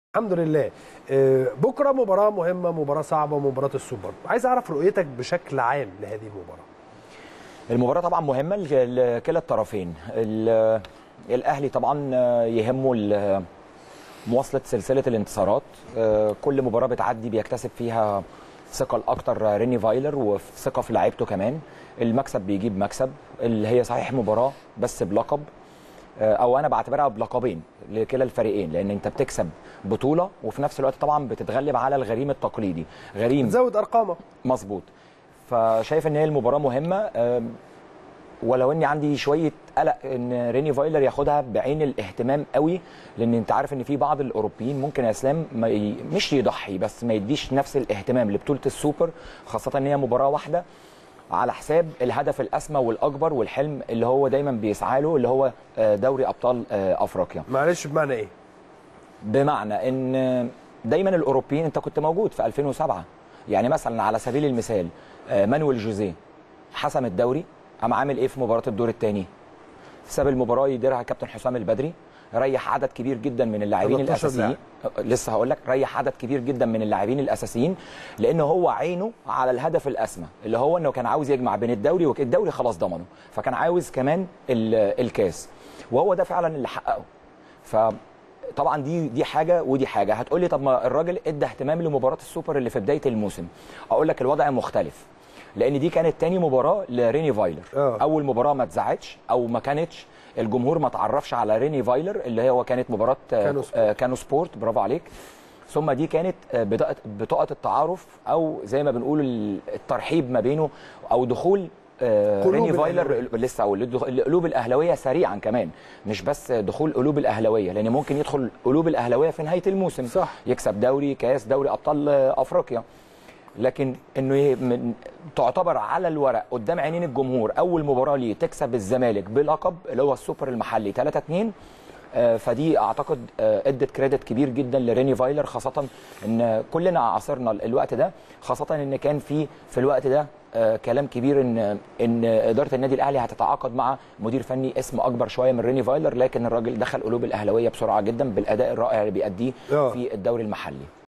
الحمد لله آه، بكره مباراه مهمه مباراه صعبه مباراه السوبر عايز اعرف رؤيتك بشكل عام لهذه المباراه المباراة طبعا مهمة ل- لكلا الطرفين ال- الأهلي طبعا يهمه ال- مواصلة سلسلة الانتصارات آه، كل مباراة بتعدي بيكتسب فيها ثقة أكتر ريني فايلر وثقة في لعيبته كمان المكسب بيجيب مكسب اللي هي صحيح مباراة بس بلقب آه، او انا بعتبرها بلقبين لكلا الفريقين لان انت بتكسب بطوله وفي نفس الوقت طبعا بتتغلب على الغريم التقليدي غريم زود ارقامك مظبوط فشايف ان هي المباراه مهمه أم، ولو اني عندي شويه قلق ان ريني فايلر ياخدها بعين الاهتمام قوي لان انت عارف ان في بعض الاوروبيين ممكن يا اسلام ما ي... مش يضحي بس ما يديش نفس الاهتمام لبطوله السوبر خاصه ان هي مباراه واحده على حساب الهدف الاسمى والاكبر والحلم اللي هو دايما بيسعى له اللي هو آه، دوري ابطال آه، افريقيا معلش بمعنى ايه بمعنى ان دايما الاوروبيين انت كنت موجود في 2007 يعني مثلا على سبيل المثال آه، مانويل جوزيه حسم الدوري قام عامل ايه في مباراه الدور الثاني ساب المباراه يديرها كابتن حسام البدري ريح عدد كبير جدا من اللاعبين 13 الاساسيين آه، لسه هقول لك ريح عدد كبير جدا من اللاعبين الاساسيين لان هو عينه على الهدف الاسمى اللي هو انه كان عاوز يجمع بين الدوري والدوري خلاص ضمنه فكان عاوز كمان ال- الكاس وهو ده فعلا اللي حققه ف طبعا دي دي حاجه ودي حاجه هتقول لي طب ما الراجل ادى اهتمام لمباراه السوبر اللي في بدايه الموسم اقول لك الوضع مختلف لان دي كانت تاني مباراه لريني فايلر آه. اول مباراه ما اتذاعتش او ما كانتش الجمهور ما تعرفش على ريني فايلر اللي هو كانت مباراه آه، كانو سبورت. آه، كانو سبورت برافو عليك ثم دي كانت آه، بطاقه بطاقه التعارف او زي ما بنقول ال- الترحيب ما بينه او دخول آه، قلوب ريني فايلر الأهلاوية. لسه اقول الدخ- القلوب الاهلاويه سريعا كمان مش بس دخول قلوب الاهلاويه لان ممكن يدخل قلوب الاهلاويه في نهايه الموسم صح. يكسب دوري كاس دوري ابطال آه، افريقيا لكن انه ي- من تعتبر على الورق قدام عينين الجمهور اول مباراه ليه تكسب الزمالك بلقب اللي هو السوبر المحلي 3 2 آه، فدي اعتقد آه، ادت كريدت كبير جدا لريني فايلر خاصه ان كلنا عاصرنا الوقت ده خاصه ان كان في في الوقت ده آه، كلام كبير ان ان اداره النادي الاهلي هتتعاقد مع مدير فني اسم اكبر شويه من ريني فايلر لكن الراجل دخل قلوب الاهلاويه بسرعه جدا بالاداء الرائع اللي بيأديه آه. في الدوري المحلي